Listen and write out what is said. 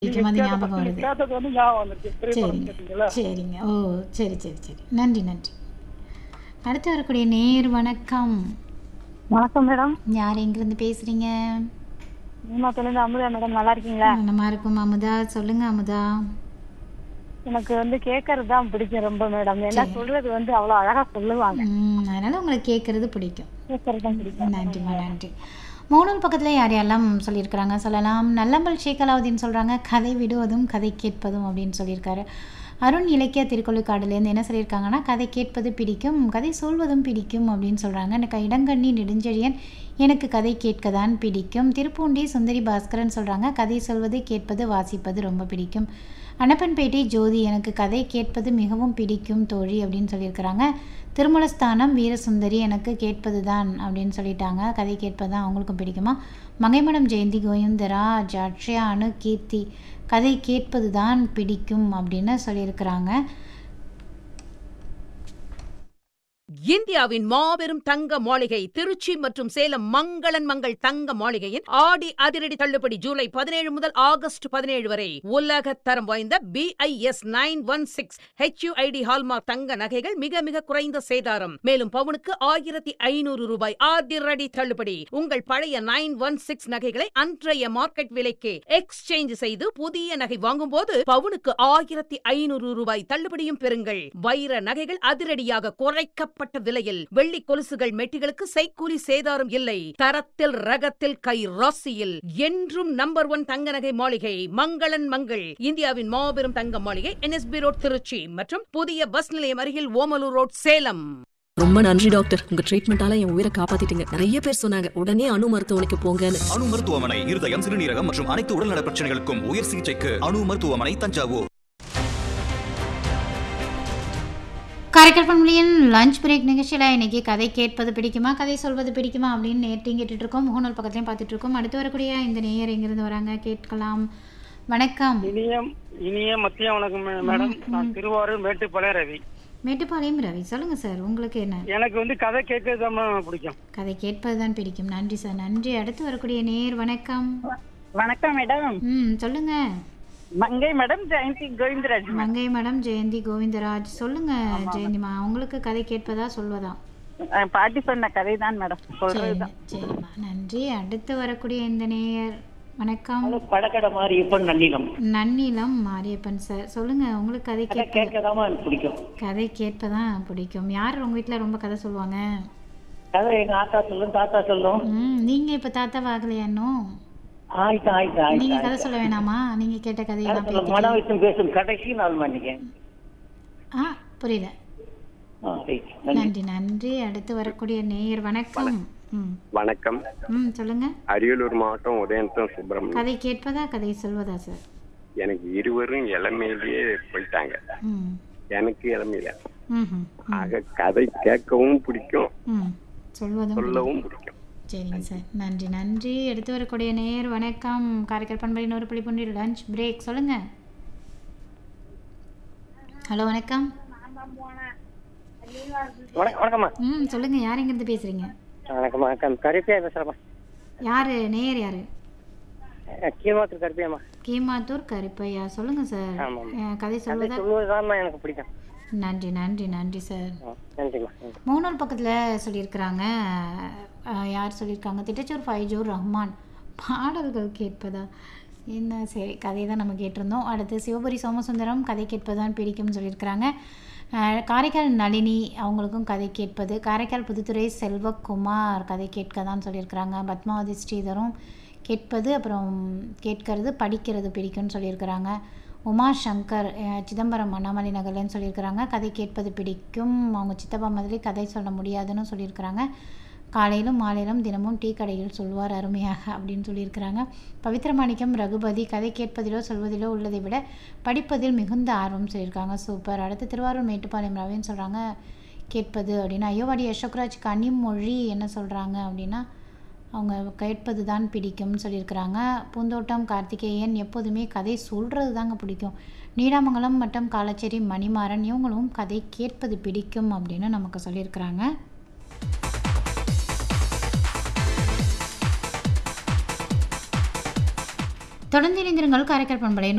பிடிக்கும் அது கேட்ட- ஞாபகம் நீங்க வருது கேட்டது வந்து ஞாபகம் வந்துருச்சு திரைப்படம் சரிங்க கேட்டீங்களா சரிங்க ஓ சரி சரி சரி நன்றி நன்றி அடுத்து வரக்கூடிய நேர் வணக்கம் வணக்கம் மேடம் யார் எங்கிருந்து பேசுறீங்க மூணாத்துலேருந்து அமுதா மேடம் நல்லா இருக்கீங்களா நல்லா இருக்கும் அமுதா சொல்லுங்க அமுதா எனக்கு வந்து கேட்கறது தான் பிடிக்கும் ரொம்ப மேடம் ஏன்னா சொல்றது வந்து அவ்வளோ அழகா சொல்லுவாங்க ம், அதனால உங்களுக்கு கேட்கறது பிடிக்கும் கேட்கறது தான் பிடிக்கும் நன்றிம்மா நன்றி மூணூல் பக்கத்தில் யார் யாரெல்லாம் சொல்லியிருக்கிறாங்க சொல்லலாம் நல்லம்பல் ஷேகலாவுதீன் சொல்கிறாங்க கதை விடுவதும் கதை கேட்பதும் அப்படின்னு சொல்லியிருக்காரு அருண் இலக்கிய திருக்கொள்ளுக்காடுலேருந்து என்ன சொல்லியிருக்காங்கன்னா கதை கேட்பது பிடிக்கும் கதை சொல்வதும் பிடிக்கும் அப்படின்னு சொல்கிறாங்க எனக்கு இடங்கண்ணி நெடுஞ்செழியன் எனக்கு கதை கேட்க தான் பிடிக்கும் திருப்பூண்டி சுந்தரி பாஸ்கரன் சொல்கிறாங்க கதை சொல்வது கேட்பது வாசிப்பது ரொம்ப பிடிக்கும் அனப்பன்பேட்டை ஜோதி எனக்கு கதை கேட்பது மிகவும் பிடிக்கும் தோழி அப்படின்னு சொல்லியிருக்கிறாங்க திருமலஸ்தானம் வீரசுந்தரி எனக்கு கேட்பது தான் அப்படின்னு சொல்லிட்டாங்க கதை கேட்பது தான் அவங்களுக்கும் பிடிக்குமா மங்கைமடம் ஜெயந்தி கோவிந்தரா ஜாட்சியா அனு கீர்த்தி கதை கேட்பது தான் பிடிக்கும் அப்படின்னு சொல்லியிருக்கிறாங்க இந்தியாவின் மாபெரும் தங்க மாளிகை திருச்சி மற்றும் சேலம் மங்களன் மங்கள் தங்க மாளிகையின் ஆடி அதிரடி தள்ளுபடி ஜூலை பதினேழு முதல் ஆகஸ்ட் பதினேழு வரை உலக தரம் வாய்ந்த BIS nine one six HUID hallmark தங்க நகைகள் மிக மிக குறைந்த சேதாரம் மேலும் பவுனுக்கு ஆயிரத்தி ஐநூறு ரூபாய் அதிரடி தள்ளுபடி உங்கள் பழைய நைன் ஒன் சிக்ஸ் நகைகளை அன்றைய மார்க்கெட் விலைக்கு எக்ஸ்சேஞ்ச் செய்து புதிய நகை வாங்கும்போது பவுனுக்கு ஆயிரத்தி ஐநூறு ரூபாய் தள்ளுபடியும் பெறுங்கள் வைர நகைகள் அதிரடியாக குறைக்கப்பட்ட விலையில் வெள்ளி கொலுசுகள் மெட்டிகளுக்கு செய்கூலி சேதாரம் இல்லை தரத்தில் ரகத்தில் கை ராசியில் என்றும் நம்பர் ஒன் தங்க நகை மாளிகை மங்களன் மங்கள் இந்தியாவின் மாபெரும் தங்க மாளிகை என்எஸ்பி ரோட் திருச்சி மற்றும் புதிய பஸ் நிலையம் அருகில் ஓமலூர் ரோட் சேலம் ரொம்ப நன்றி டாக்டர் உங்க ட்ரீட்மெண்டால என் உயிரை காப்பாத்திட்டீங்க நிறைய பேர் சொன்னாங்க உடனே அணு மருத்துவமனைக்கு போங்கன்னு அணு மருத்துவமனை இருதயம் சிறுநீரகம் மற்றும் அனைத்து உடல்நல பிரச்சனைகளுக்கும் உயர் சிகிச்சைக்கு அணு மருத்துவமனை தஞ்சாவூர் காரைக்கால் பண்புலியின் லஞ்ச் பிரேக் நிகழ்ச்சியில் இன்னைக்கு கதை கேட்பது பிடிக்குமா கதை சொல்வது பிடிக்குமா அப்படின்னு நேற்றையும் கேட்டுட்டு இருக்கோம் முகநூல் பக்கத்துலையும் பார்த்துட்டு இருக்கோம் அடுத்து வரக்கூடிய இந்த நேயர் எங்கிருந்து வராங்க கேட்கலாம் வணக்கம் இனிய இனிய மத்திய வணக்கம் மே- மேடம் நான் திருவாரூர் மேட்டுப்பாளையம் ரவி மேட்டுப்பாளையம் ரவி சொல்லுங்க சார் உங்களுக்கு என்ன எனக்கு வந்து கதை கேட்கறது தான் பிடிக்கும் கதை கேட்பது தான் பிடிக்கும் நன்றி சார் நன்றி அடுத்து வரக்கூடிய நேர் வணக்கம் வணக்கம் மேடம் ம் சொல்லுங்க மங்கை மேடம் ஜெயந்தி கோவிந்தராஜ் மங்கை மேடம் ஜெயந்தி கோவிந்தராஜ் சொல்லுங்க ஜெயந்திமா உங்களுக்கு கதை கேட்பதா சொல்வதா பாட்டி சொன்ன கதை தான் மேடம் சரிங்க சரிம்மா நன்றி அடுத்து வரக்கூடிய இந்த நேயர் வணக்கம் படக்கடை மாதிரி இப்போ நன்னிலம் நன்னிலம் மாரியப்பன் சார் சொல்லுங்க உங்களுக்கு கதை கேட்பது கேட்கதாம எனக்கு பிடிக்கும் கதை கேட்பதான் பிடிக்கும் யார் உங்க வீட்டில் ரொம்ப கதை சொல்லுவாங்க கதை எங்க ஆத்தா சொல்லும் தாத்தா சொல்லும் ம் நீங்க இப்ப தாத்தா ஆகலையா இன்னும் ஆயிட்டு ஆயிட்டு நீங்க ஆயிட்டு கதை சொல்ல வேணாமா நீங்க கேட்ட கதையெல்லாம் சொல்ல பேத்திட்டு மன வயசும் பேசும் கடைசி நாள் மன்னிக்க ஆ புரியல ஆ ரைட் நன்றி நன்றி நன்றி அடுத்து வரக்கூடிய நேயர் வணக்கம் ம் வணக்கம் ம் சொல்லுங்க அரியலூர் மாவட்டம் உதயநத்தம் சுப்பிரமணியம் கதை கேட்பதா கதை சொல்வதா சார் எனக்கு இருவரும் இளமையிலேயே போயிட்டாங்க ம் எனக்கு இளமையில ம் ம் ஆக கதை கேட்கவும் பிடிக்கும் ம் சொல்வதும் சொல்லவும் பிடிக்கும் சரிங்க சார் நன்றி நன்றி எடுத்து வரக்கூடிய நேர் வணக்கம் காரைக்கால் பண்பலை நூறு புள்ளி பொண்ணு லஞ்ச் பிரேக் சொல்லுங்க ஹலோ வணக்கம் வணக்கம் வணக்கம்மா ம் சொல்லுங்க யார் எங்கிருந்து பேசுறீங்க வணக்கம் வணக்கம் கருப்பியா பேசுறேம்மா யாரு நேயர் யாரு கீழ்வாத்தூர் கருப்பியாம்மா கீமாத்தூர் கருப்பையா சொல்லுங்க சார் ஆமாம். அஹ், கதை கதை சொல்வதா சொல்லுவதுதான்மா எனக்கு பிடிக்கும் நன்றி நன்றி நன்றி சார் ஆ, நன்றிம்மா நன்றி. மூணூர் பக்கத்தில் சொல்லியிருக்கிறாங்க அஹ், யார் சொல்லியிருக்காங்க திட்டச்சூர் ஃபைஜூர் ரஹ்மான் பாடல்கள் கேட்பதா என்ன சரி கதை தான் நம்ம கேட்டிருந்தோம் அடுத்து சிவபுரி சோமசுந்தரம் கதை கேட்பதான் பிடிக்கும்னு சொல்லியிருக்கிறாங்க அஹ், காரைக்கால் நளினி அவங்களுக்கும் கதை கேட்பது காரைக்கால் புதுத்துறை செல்வகுமார் கதை கேட்க தான் சொல்லியிருக்கிறாங்க பத்மாவதி ஸ்ரீதரும் கேட்பது அப்புறம் கேட்கறது படிக்கிறது பிடிக்கும்னு சொல்லியிருக்கிறாங்க உமா சங்கர் அஹ், சிதம்பரம் அண்ணாமலை நகர்லன்னு சொல்லியிருக்கிறாங்க கதை கேட்பது பிடிக்கும் அவங்க சித்தப்பா மாதிரி கதை சொல்ல முடியாதுன்னு சொல்லியிருக்கிறாங்க காலையிலும் மாலையிலும் தினமும் டீ கடையில் சொல்வார் அருமையாக அப்படின்னு சொல்லியிருக்கிறாங்க பவித்ரமாணிக்கம் ரகுபதி கதை கேட்பதிலோ சொல்வதிலோ உள்ளதை விட படிப்பதில் மிகுந்த ஆர்வம் சொல்லியிருக்காங்க சூப்பர் அடுத்து திருவாரூர் மேட்டுப்பாளையம் ரவின்னு சொல்கிறாங்க கேட்பது அப்படின்னா ஐயோவாடி அசோக்ராஜ் கனிமொழி என்ன சொல்கிறாங்க அப்படின்னா அவங்க கேட்பது தான் பிடிக்கும்னு சொல்லியிருக்கிறாங்க பூந்தோட்டம் கார்த்திகேயன் எப்போதுமே கதை சொல்கிறது தாங்க பிடிக்கும் நீடாமங்கலம் மற்றும் காலச்சேரி மணிமாறன் இவங்களும் கதை கேட்பது பிடிக்கும் அப்படின்னு நமக்கு சொல்லியிருக்கிறாங்க தொடர்ந்து இணைந்திருங்கள் காரைக்கால் பண்பலை